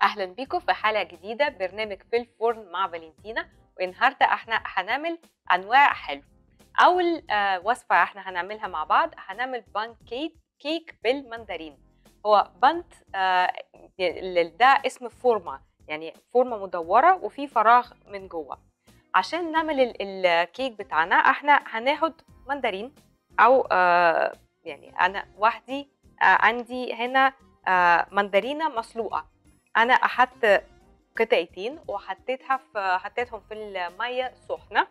اهلا بيكم في حلقه جديده برنامج في الفرن مع فالنتينا والنهارده احنا هنعمل انواع حلو اول آه وصفه احنا هنعملها مع بعض هنعمل بان كيك كيك بالمندرين هو بانت آه ده اسم فورمه يعني فورمه مدوره وفي فراغ من جوه عشان نعمل ال- الكيك بتاعنا احنا هناخد مندرين او آه يعني انا وحدي آه عندي هنا آه مندرينه مسلوقه انا اخدت قطعتين وحطيتها في حطيتهم في الميه سخنه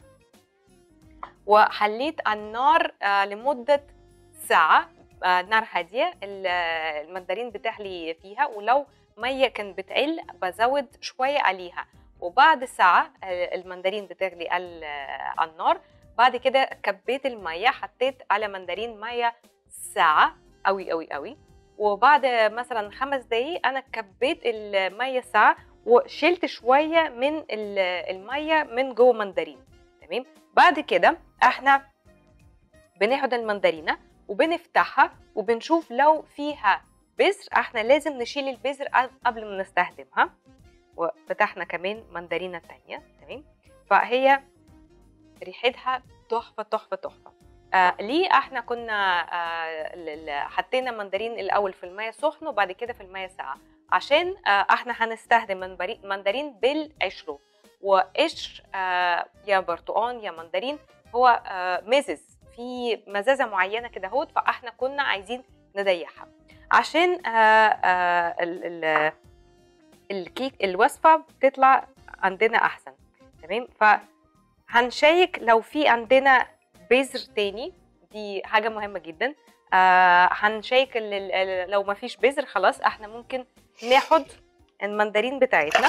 وحليت على النار آه لمده ساعه آه نار هاديه ال- المندرين بتغلي فيها ولو ميه كانت بتقل بزود شويه عليها وبعد ساعه آه، المندرين بتغلي على على النار بعد كده كبيت الميه حطيت على مندرين ميه ساعه قوي قوي قوي وبعد مثلا خمس دقايق انا كبيت الميه ساعه وشلت شويه من ال- الميه من جوه مندرين تمام بعد كده احنا بناخد المندرينه وبنفتحها وبنشوف لو فيها بذر احنا لازم نشيل البذر قبل ما نستخدمها وفتحنا كمان مندرينه تانية تمام فهي ريحتها تحفه تحفه تحفه آه ليه احنا كنا آه ال- ال- حطينا مندرين الاول في الميه سخن وبعد كده في الميه ساقعه عشان آه احنا هنستخدم منبري- مندرين بالقشره وقشر آه يا برتقان يا مندرين هو آه مزز في مزازه معينه كده اهوت فاحنا كنا عايزين نضيعها عشان آه آه ال- ال- الكيك الوصفه بتطلع عندنا احسن تمام فهنشيك لو في عندنا بذر تاني دي حاجه مهمه جدا آه هنشيك ال- ال- ال- لو ما فيش بذر خلاص احنا ممكن ناخد المندرين بتاعتنا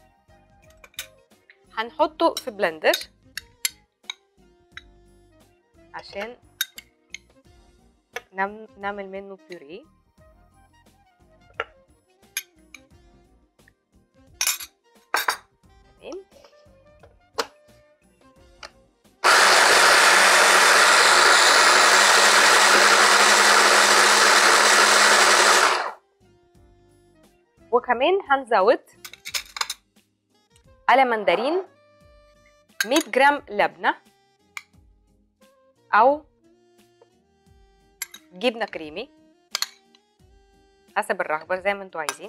هنحطه في بلندر عشان نعم- نعمل منه بيوريه تمام وكمان هنزود على مندرين 100 جرام لبنة أو جبنة كريمي حسب الرغبة زي ما انتوا عايزين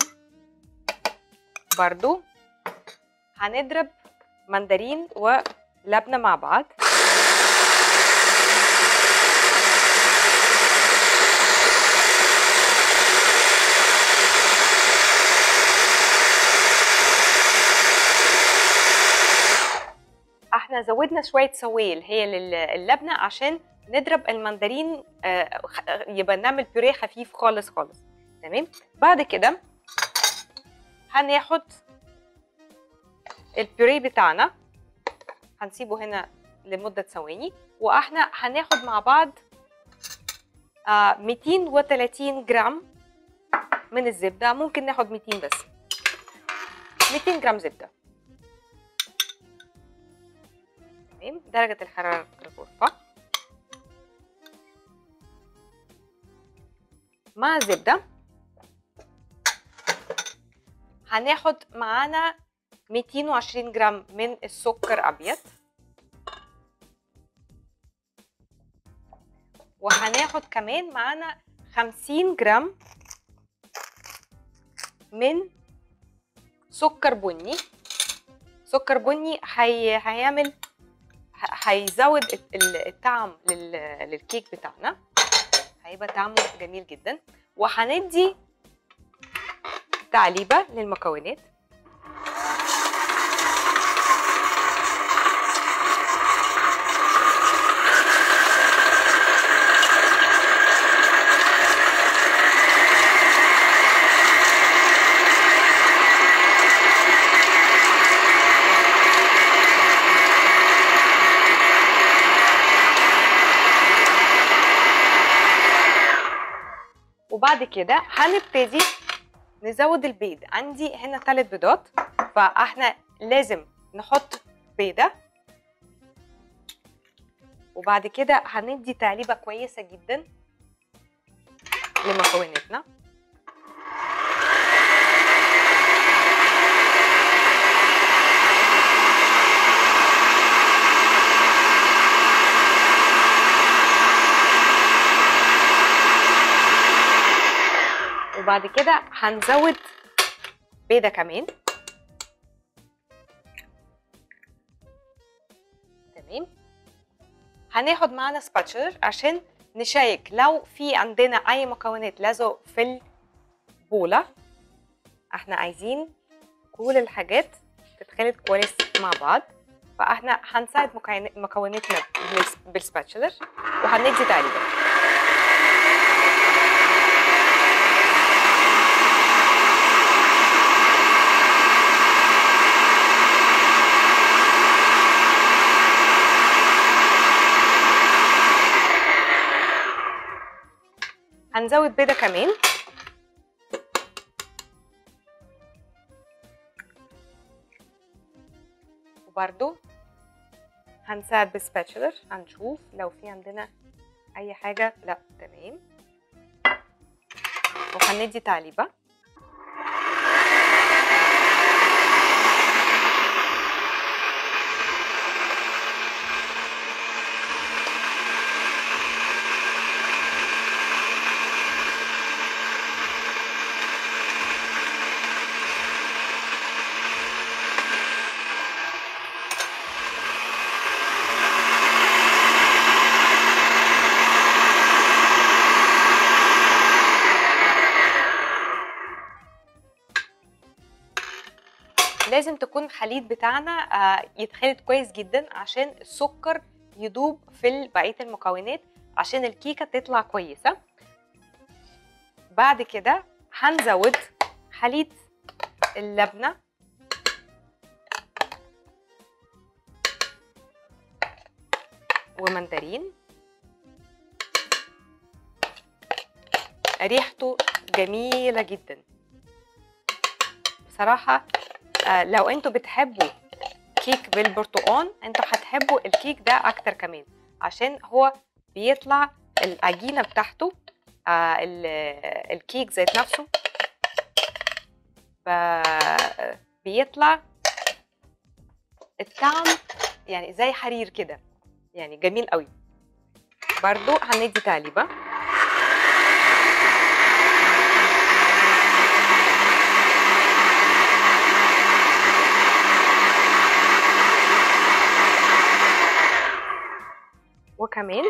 برضو هنضرب مندرين ولبنة مع بعض احنا زودنا شويه سويل هي للبنه عشان نضرب المندرين آه، خ- يبقى نعمل بيوريه خفيف خالص خالص تمام بعد كده هناخد البيوريه بتاعنا هنسيبه هنا لمده ثواني واحنا هناخد مع بعض آه، 230 جرام من الزبده ممكن ناخد 200 بس 200 جرام زبده تمام درجة الحرارة الغرفة مع زبدة هناخد معانا 220 جرام من السكر أبيض وهناخد كمان معانا 50 جرام من سكر بني سكر بني هي... هيعمل ه- هيزود الت- ال- الطعم لل- للكيك بتاعنا هيبقى طعمه جميل جدا وهندي تعليبه للمكونات وبعد كده هنبتدي نزود البيض عندي هنا ثلاث بيضات فاحنا لازم نحط بيضه وبعد كده هندي تقليبه كويسه جدا لمكوناتنا وبعد كده هنزود بيضه كمان تمام هناخد معانا سباتشر عشان نشيك لو في عندنا اي مكونات لازق في البوله احنا عايزين كل الحاجات تتخلط كويس مع بعض فاحنا هنساعد مكون- مكوناتنا بالس- بالسباتشلر وهندي تقريبا هنزود بيضة كمان وبرده هنساعد بالسباتشلر هنشوف لو في عندنا اي حاجة لا تمام وهندي تعليبة لازم تكون الخليط بتاعنا آه، يتخلط كويس جدا عشان السكر يدوب في بقيه المكونات عشان الكيكه تطلع كويسه بعد كده هنزود خليط اللبنه ومندرين ريحته جميله جدا بصراحه آه، لو انتوا بتحبوا كيك بالبرتقال انتوا هتحبوا الكيك ده اكتر كمان عشان هو بيطلع العجينه بتاعته آه، ال- الكيك ذات نفسه ب- بيطلع الطعم يعني زي حرير كده يعني جميل قوي برضو هندي تعليبه وكمان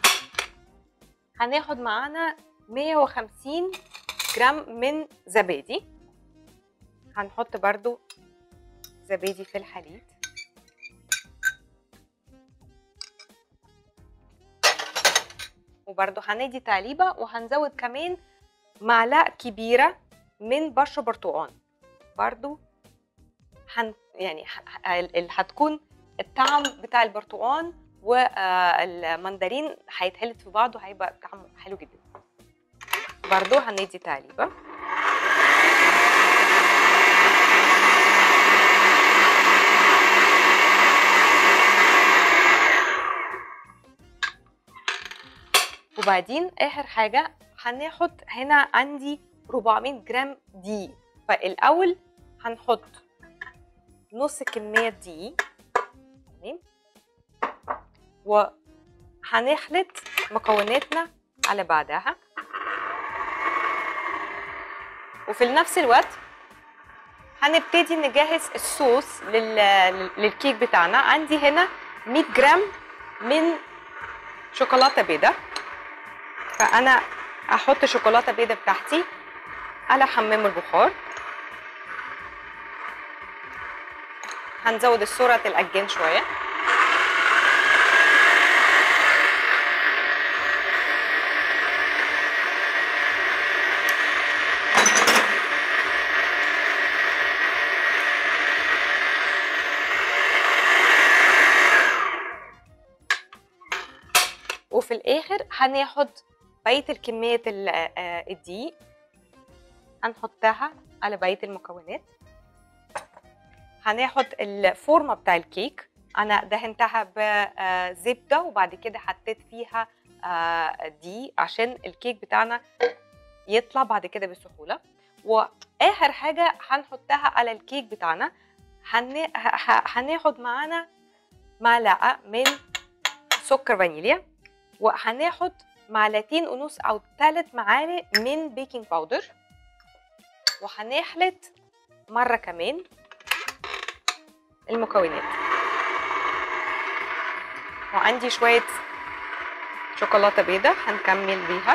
هناخد معانا 150 جرام من زبادي هنحط برضو زبادي في الحليب وبرضو هندي تعليبة وهنزود كمان معلقة كبيرة من بشر برتقان برضو هن يعني ه- ه- ال- ال- هتكون الطعم بتاع البرتقان والمندرين هيتهلت في بعضه هيبقى طعمه حلو جدا برضو هندي تعليبه وبعدين اخر حاجه هناخد هنا عندي 400 جرام دقيق فالاول هنحط نص كميه دقيق تمام وهنخلط مكوناتنا على بعضها وفي نفس الوقت هنبتدي نجهز الصوص لل... للكيك بتاعنا عندي هنا 100 جرام من شوكولاته بيضاء فانا احط شوكولاته بيضاء بتاعتي على حمام البخار هنزود السرعه العجان شويه وفي الاخر هناخد بقيه الكميه ال- آه، الدقيق هنحطها على بقيه المكونات هناخد الفورمه بتاع الكيك انا دهنتها بزبده وبعد كده حطيت فيها آه، دقيق عشان الكيك بتاعنا يطلع بعد كده بسهوله واخر حاجه هنحطها على الكيك بتاعنا هن- ه- ه- هناخد معانا معلقه من سكر فانيليا وهناخد معلقتين ونص او ثلاث معالق من بيكنج باودر وهنخلط مره كمان المكونات وعندي شويه شوكولاته بيضاء هنكمل بيها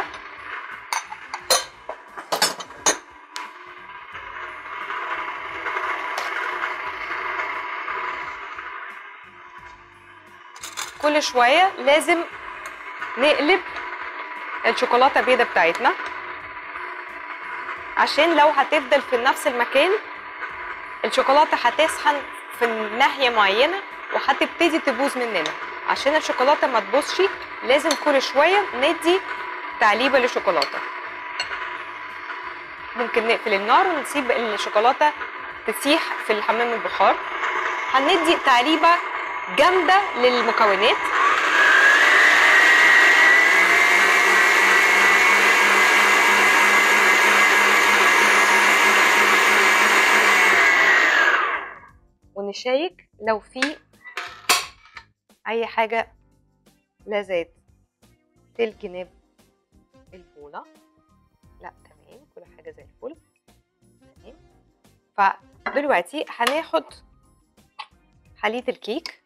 كل شويه لازم نقلب الشوكولاته البيضاء بتاعتنا عشان لو هتفضل في نفس المكان الشوكولاته هتسخن في ناحيه معينه وهتبتدي تبوظ مننا عشان الشوكولاته ما تبوظش لازم كل شويه ندي تعليبه للشوكولاته ممكن نقفل النار ونسيب الشوكولاته تسيح في الحمام البخار هندي تعليبه جامده للمكونات ونشيك لو في اي حاجه لا زيت في الجناب البوله لا تمام كل حاجه زي الفل تمام فدلوقتي هناخد حليب الكيك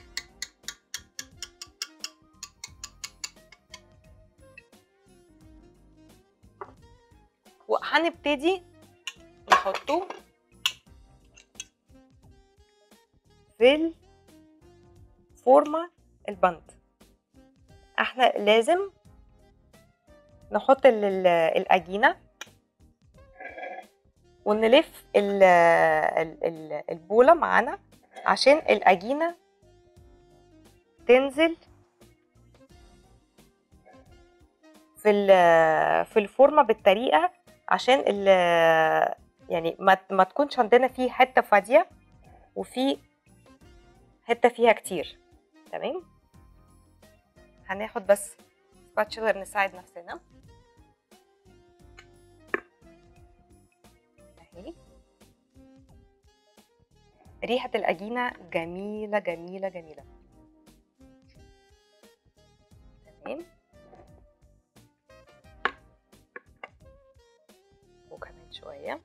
وهنبتدي نحطه في الفورمة البند احنا لازم نحط ال- ال- العجينة ونلف ال- ال- ال- البولة معانا عشان العجينة تنزل في ال- في الفورمة بالطريقة عشان ال يعني ما ما تكونش عندنا فيه حتة فاضية وفي حتة فيها كتير تمام هناخد بس سباتشولر نساعد نفسنا اهي ريحة العجينة جميلة جميلة جميلة تمام وكمان شوية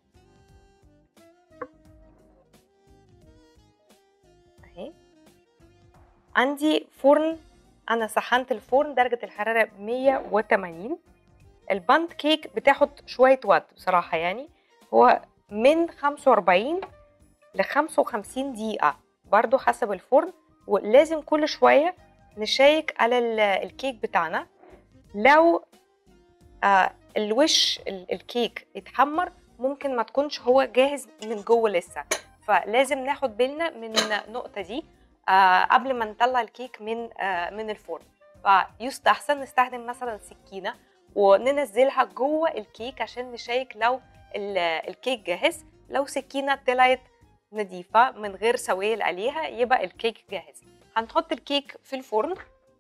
اهي عندي فرن انا سخنت الفرن درجة الحرارة 180 الباند كيك بتاخد شوية وقت بصراحة يعني هو من 45 ل 55 دقيقة برضو حسب الفرن ولازم كل شوية نشيك على ال- الكيك بتاعنا لو آه الوش ال- الكيك اتحمر ممكن ما تكونش هو جاهز من جوه لسه فلازم ناخد بالنا من النقطة دي آه قبل ما نطلع الكيك من آه من الفرن فيستحسن نستخدم مثلا سكينة وننزلها جوه الكيك عشان نشيك لو ال- الكيك جاهز لو سكينة طلعت نظيفة من غير سوائل عليها يبقى الكيك جاهز هنحط الكيك في الفرن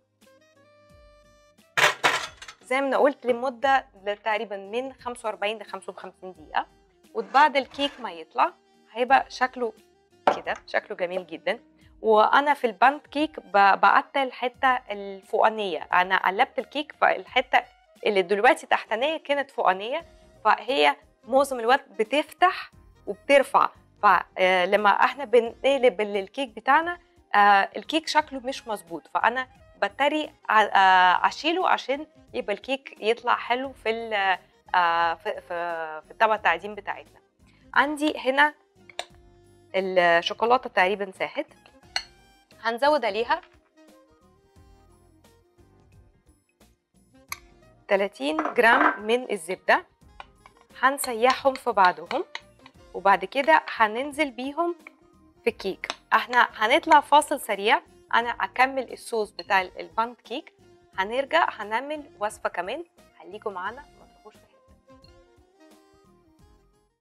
زي ما أنا قلت لمدة تقريبا من 45 ل 55 دقيقة وبعد الكيك ما يطلع هيبقى شكله كده شكله جميل جدا وانا في الباند كيك ب- بقطع الحته الفوقانيه انا قلبت الكيك فالحته اللي دلوقتي تحتانيه كانت فوقانيه فهي معظم الوقت بتفتح وبترفع فلما احنا بنقلب ال- الكيك بتاعنا آه، الكيك شكله مش مظبوط فانا بضطري ع- آه، اشيله عشان يبقى الكيك يطلع حلو في ال- آه، في في- في الطبق التقديم بتاعتنا عندي هنا الشوكولاته تقريبا ساحت هنزود عليها 30 جرام من الزبده هنسيحهم في بعضهم وبعد كده هننزل بيهم في الكيك احنا هنطلع فاصل سريع انا اكمل الصوص بتاع الباند كيك هنرجع هنعمل وصفه كمان خليكم معانا